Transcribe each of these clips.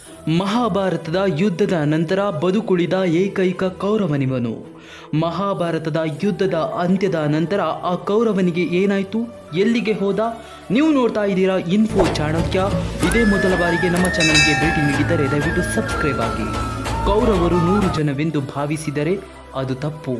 ಮಹಾಭಾರತದ ಯುದ್ಧದ ನಂತರ ಬದುಕುಳಿದ ಏಕೈಕ ಕೌರವನಿವನು ಮಹಾಭಾರತದ ಯುದ್ಧದ ಅಂತ್ಯದ ನಂತರ ಆ ಕೌರವನಿಗೆ ಏನಾಯಿತು ಎಲ್ಲಿಗೆ ಹೋದ ನೀವು ನೋಡ್ತಾ ಇದ್ದೀರಾ ಇನ್ಫೋ ಚಾಣಕ್ಯ ಇದೇ ಮೊದಲ ಬಾರಿಗೆ ನಮ್ಮ ಚಾನಲ್ಗೆ ಭೇಟಿ ನೀಡಿದರೆ ದಯವಿಟ್ಟು ಸಬ್ಸ್ಕ್ರೈಬ್ ಆಗಿ ಕೌರವರು ನೂರು ಜನವೆಂದು ಭಾವಿಸಿದರೆ ಅದು ತಪ್ಪು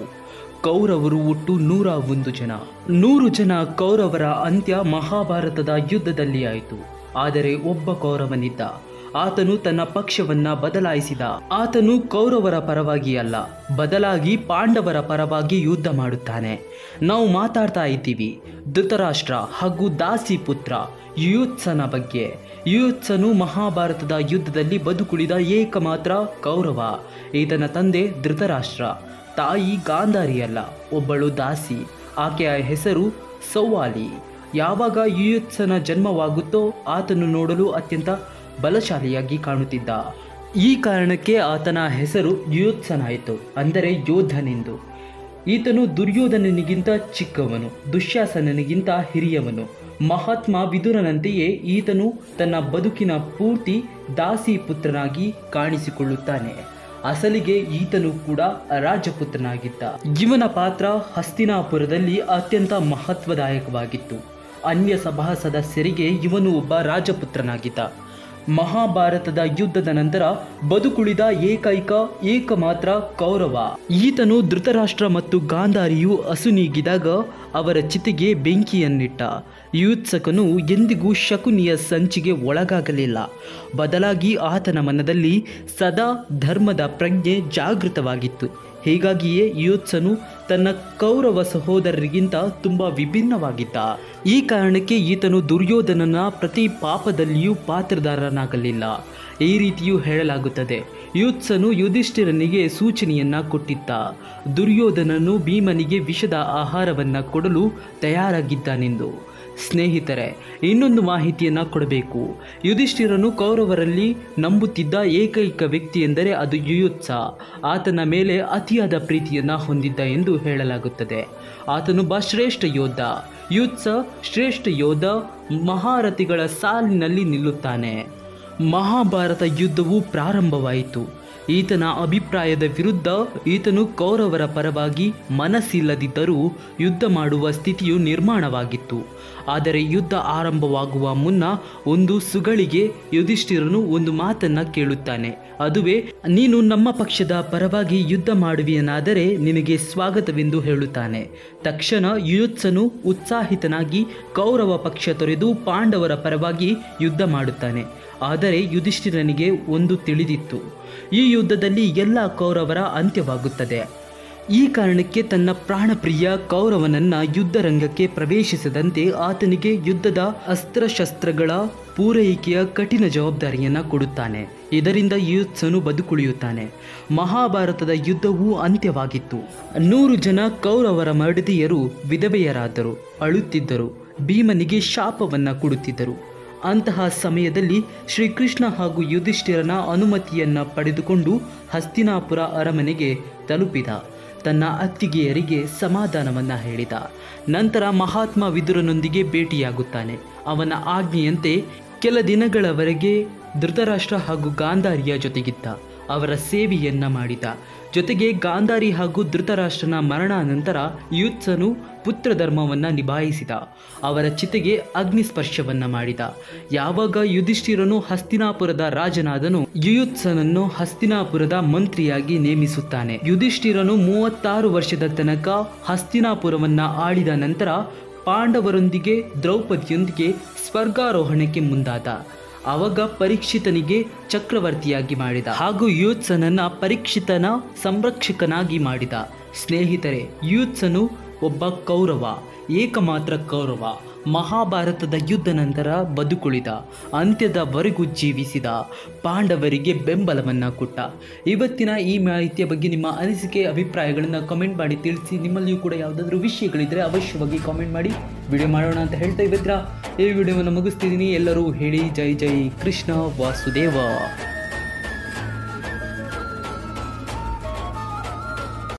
ಕೌರವರು ಒಟ್ಟು ನೂರ ಒಂದು ಜನ ನೂರು ಜನ ಕೌರವರ ಅಂತ್ಯ ಮಹಾಭಾರತದ ಯುದ್ಧದಲ್ಲಿ ಆಯಿತು ಆದರೆ ಒಬ್ಬ ಕೌರವನಿದ್ದ ಆತನು ತನ್ನ ಪಕ್ಷವನ್ನ ಬದಲಾಯಿಸಿದ ಆತನು ಕೌರವರ ಪರವಾಗಿ ಅಲ್ಲ ಬದಲಾಗಿ ಪಾಂಡವರ ಪರವಾಗಿ ಯುದ್ಧ ಮಾಡುತ್ತಾನೆ ನಾವು ಮಾತಾಡ್ತಾ ಇದ್ದೀವಿ ಧೃತರಾಷ್ಟ್ರ ಹಾಗೂ ದಾಸಿ ಪುತ್ರ ಯುಯುತ್ಸನ ಬಗ್ಗೆ ಯುಯುತ್ಸನು ಮಹಾಭಾರತದ ಯುದ್ಧದಲ್ಲಿ ಬದುಕುಳಿದ ಏಕಮಾತ್ರ ಕೌರವ ಈತನ ತಂದೆ ಧೃತರಾಷ್ಟ್ರ ತಾಯಿ ಗಾಂಧಾರಿ ಅಲ್ಲ ಒಬ್ಬಳು ದಾಸಿ ಆಕೆಯ ಹೆಸರು ಸೌವಾಲಿ ಯಾವಾಗ ಯುಯುತ್ಸನ ಜನ್ಮವಾಗುತ್ತೋ ಆತನು ನೋಡಲು ಅತ್ಯಂತ ಬಲಶಾಲಿಯಾಗಿ ಕಾಣುತ್ತಿದ್ದ ಈ ಕಾರಣಕ್ಕೆ ಆತನ ಹೆಸರು ಯುಯುತ್ಸನಾಯಿತು ಅಂದರೆ ಯೋಧನೆಂದು ಈತನು ದುರ್ಯೋಧನನಿಗಿಂತ ಚಿಕ್ಕವನು ದುಶ್ಯಾಸನನಿಗಿಂತ ಹಿರಿಯವನು ಮಹಾತ್ಮ ವಿದುರನಂತೆಯೇ ಈತನು ತನ್ನ ಬದುಕಿನ ಪೂರ್ತಿ ದಾಸಿ ಪುತ್ರನಾಗಿ ಕಾಣಿಸಿಕೊಳ್ಳುತ್ತಾನೆ ಅಸಲಿಗೆ ಈತನು ಕೂಡ ರಾಜಪುತ್ರನಾಗಿದ್ದ ಇವನ ಪಾತ್ರ ಹಸ್ತಿನಾಪುರದಲ್ಲಿ ಅತ್ಯಂತ ಮಹತ್ವದಾಯಕವಾಗಿತ್ತು ಅನ್ಯ ಸಭಾ ಸದಸ್ಯರಿಗೆ ಇವನು ಒಬ್ಬ ರಾಜಪುತ್ರನಾಗಿದ್ದ ಮಹಾಭಾರತದ ಯುದ್ಧದ ನಂತರ ಬದುಕುಳಿದ ಏಕೈಕ ಏಕಮಾತ್ರ ಕೌರವ ಈತನು ಧೃತರಾಷ್ಟ್ರ ಮತ್ತು ಗಾಂಧಾರಿಯು ಅಸುನೀಗಿದಾಗ ಅವರ ಚಿತೆಗೆ ಬೆಂಕಿಯನ್ನಿಟ್ಟ ಯುತ್ಸಕನು ಎಂದಿಗೂ ಶಕುನಿಯ ಸಂಚಿಗೆ ಒಳಗಾಗಲಿಲ್ಲ ಬದಲಾಗಿ ಆತನ ಮನದಲ್ಲಿ ಸದಾ ಧರ್ಮದ ಪ್ರಜ್ಞೆ ಜಾಗೃತವಾಗಿತ್ತು ಹೀಗಾಗಿಯೇ ಯುತ್ಸನು ತನ್ನ ಕೌರವ ಸಹೋದರರಿಗಿಂತ ತುಂಬ ವಿಭಿನ್ನವಾಗಿದ್ದ ಈ ಕಾರಣಕ್ಕೆ ಈತನು ದುರ್ಯೋಧನನ ಪ್ರತಿ ಪಾಪದಲ್ಲಿಯೂ ಪಾತ್ರಧಾರನಾಗಲಿಲ್ಲ ಈ ರೀತಿಯೂ ಹೇಳಲಾಗುತ್ತದೆ ಯುತ್ಸನು ಯುಧಿಷ್ಠಿರನಿಗೆ ಸೂಚನೆಯನ್ನ ಕೊಟ್ಟಿದ್ದ ದುರ್ಯೋಧನನು ಭೀಮನಿಗೆ ವಿಷದ ಆಹಾರವನ್ನು ಕೊಡಲು ತಯಾರಾಗಿದ್ದಾನೆಂದು ಸ್ನೇಹಿತರೆ ಇನ್ನೊಂದು ಮಾಹಿತಿಯನ್ನು ಕೊಡಬೇಕು ಯುಧಿಷ್ಠಿರನು ಕೌರವರಲ್ಲಿ ನಂಬುತ್ತಿದ್ದ ಏಕೈಕ ವ್ಯಕ್ತಿ ಎಂದರೆ ಅದು ಯುಯುತ್ಸ ಆತನ ಮೇಲೆ ಅತಿಯಾದ ಪ್ರೀತಿಯನ್ನು ಹೊಂದಿದ್ದ ಎಂದು ಹೇಳಲಾಗುತ್ತದೆ ಆತನೊಬ್ಬ ಶ್ರೇಷ್ಠ ಯೋಧ ಯುತ್ಸ ಶ್ರೇಷ್ಠ ಯೋಧ ಮಹಾರಥಿಗಳ ಸಾಲಿನಲ್ಲಿ ನಿಲ್ಲುತ್ತಾನೆ ಮಹಾಭಾರತ ಯುದ್ಧವು ಪ್ರಾರಂಭವಾಯಿತು ಈತನ ಅಭಿಪ್ರಾಯದ ವಿರುದ್ಧ ಈತನು ಕೌರವರ ಪರವಾಗಿ ಮನಸ್ಸಿಲ್ಲದಿದ್ದರೂ ಯುದ್ಧ ಮಾಡುವ ಸ್ಥಿತಿಯು ನಿರ್ಮಾಣವಾಗಿತ್ತು ಆದರೆ ಯುದ್ಧ ಆರಂಭವಾಗುವ ಮುನ್ನ ಒಂದು ಸುಗಳಿಗೆ ಯುಧಿಷ್ಠಿರನು ಒಂದು ಮಾತನ್ನ ಕೇಳುತ್ತಾನೆ ಅದುವೇ ನೀನು ನಮ್ಮ ಪಕ್ಷದ ಪರವಾಗಿ ಯುದ್ಧ ಮಾಡುವಿಯನಾದರೆ ನಿನಗೆ ಸ್ವಾಗತವೆಂದು ಹೇಳುತ್ತಾನೆ ತಕ್ಷಣ ಯುಯುತ್ಸನು ಉತ್ಸಾಹಿತನಾಗಿ ಕೌರವ ಪಕ್ಷ ತೊರೆದು ಪಾಂಡವರ ಪರವಾಗಿ ಯುದ್ಧ ಮಾಡುತ್ತಾನೆ ಆದರೆ ಯುಧಿಷ್ಠಿರನಿಗೆ ಒಂದು ತಿಳಿದಿತ್ತು ಈ ಯುದ್ಧದಲ್ಲಿ ಎಲ್ಲ ಕೌರವರ ಅಂತ್ಯವಾಗುತ್ತದೆ ಈ ಕಾರಣಕ್ಕೆ ತನ್ನ ಪ್ರಾಣಪ್ರಿಯ ಕೌರವನನ್ನ ಯುದ್ಧರಂಗಕ್ಕೆ ಪ್ರವೇಶಿಸದಂತೆ ಆತನಿಗೆ ಯುದ್ಧದ ಅಸ್ತ್ರಶಸ್ತ್ರಗಳ ಪೂರೈಕೆಯ ಕಠಿಣ ಜವಾಬ್ದಾರಿಯನ್ನು ಕೊಡುತ್ತಾನೆ ಇದರಿಂದ ಯುತ್ಸನು ಬದುಕುಳಿಯುತ್ತಾನೆ ಮಹಾಭಾರತದ ಯುದ್ಧವೂ ಅಂತ್ಯವಾಗಿತ್ತು ನೂರು ಜನ ಕೌರವರ ಮಡದಿಯರು ವಿಧವೆಯರಾದರು ಅಳುತ್ತಿದ್ದರು ಭೀಮನಿಗೆ ಶಾಪವನ್ನು ಕೊಡುತ್ತಿದ್ದರು ಅಂತಹ ಸಮಯದಲ್ಲಿ ಶ್ರೀಕೃಷ್ಣ ಹಾಗೂ ಯುಧಿಷ್ಠಿರನ ಅನುಮತಿಯನ್ನು ಪಡೆದುಕೊಂಡು ಹಸ್ತಿನಾಪುರ ಅರಮನೆಗೆ ತಲುಪಿದ ತನ್ನ ಅತ್ತಿಗೆಯರಿಗೆ ಸಮಾಧಾನವನ್ನ ಹೇಳಿದ ನಂತರ ಮಹಾತ್ಮ ವಿದುರನೊಂದಿಗೆ ಭೇಟಿಯಾಗುತ್ತಾನೆ ಅವನ ಆಜ್ಞೆಯಂತೆ ಕೆಲ ದಿನಗಳವರೆಗೆ ಧೃತರಾಷ್ಟ್ರ ಹಾಗೂ ಗಾಂಧಾರಿಯ ಜೊತೆಗಿದ್ದ ಅವರ ಸೇವೆಯನ್ನ ಮಾಡಿದ ಜೊತೆಗೆ ಗಾಂಧಾರಿ ಹಾಗೂ ಧೃತರಾಷ್ಟ್ರನ ಮರಣಾನಂತರ ಯುತ್ಸನು ಪುತ್ರ ಧರ್ಮವನ್ನ ನಿಭಾಯಿಸಿದ ಅವರ ಚಿತೆಗೆ ಅಗ್ನಿಸ್ಪರ್ಶವನ್ನ ಮಾಡಿದ ಯಾವಾಗ ಯುಧಿಷ್ಠಿರನು ಹಸ್ತಿನಾಪುರದ ರಾಜನಾದನು ಯುಯುತ್ಸನನ್ನು ಹಸ್ತಿನಾಪುರದ ಮಂತ್ರಿಯಾಗಿ ನೇಮಿಸುತ್ತಾನೆ ಯುಧಿಷ್ಠಿರನು ಮೂವತ್ತಾರು ವರ್ಷದ ತನಕ ಹಸ್ತಿನಾಪುರವನ್ನ ಆಳಿದ ನಂತರ ಪಾಂಡವರೊಂದಿಗೆ ದ್ರೌಪದಿಯೊಂದಿಗೆ ಸ್ವರ್ಗಾರೋಹಣಕ್ಕೆ ಮುಂದಾದ ಅವಾಗ ಪರೀಕ್ಷಿತನಿಗೆ ಚಕ್ರವರ್ತಿಯಾಗಿ ಮಾಡಿದ ಹಾಗೂ ಯೂತ್ಸನನ್ನ ಪರೀಕ್ಷಿತನ ಸಂರಕ್ಷಕನಾಗಿ ಮಾಡಿದ ಸ್ನೇಹಿತರೆ ಯೂತ್ಸನು ಒಬ್ಬ ಕೌರವ ಏಕಮಾತ್ರ ಕೌರವ ಮಹಾಭಾರತದ ಯುದ್ಧ ನಂತರ ಬದುಕುಳಿದ ಅಂತ್ಯದವರೆಗೂ ಜೀವಿಸಿದ ಪಾಂಡವರಿಗೆ ಬೆಂಬಲವನ್ನು ಕೊಟ್ಟ ಇವತ್ತಿನ ಈ ಮಾಹಿತಿಯ ಬಗ್ಗೆ ನಿಮ್ಮ ಅನಿಸಿಕೆ ಅಭಿಪ್ರಾಯಗಳನ್ನು ಕಮೆಂಟ್ ಮಾಡಿ ತಿಳಿಸಿ ನಿಮ್ಮಲ್ಲಿಯೂ ಕೂಡ ಯಾವುದಾದ್ರೂ ವಿಷಯಗಳಿದ್ದರೆ ಅವಶ್ಯವಾಗಿ ಕಾಮೆಂಟ್ ಮಾಡಿ ವಿಡಿಯೋ ಮಾಡೋಣ ಅಂತ ಹೇಳ್ತಾ ಇವತ್ತಿನ ಈ ವಿಡಿಯೋವನ್ನು ಮುಗಿಸ್ತಿದ್ದೀನಿ ಎಲ್ಲರೂ ಹೇಳಿ ಜೈ ಜೈ ಕೃಷ್ಣ ವಾಸುದೇವ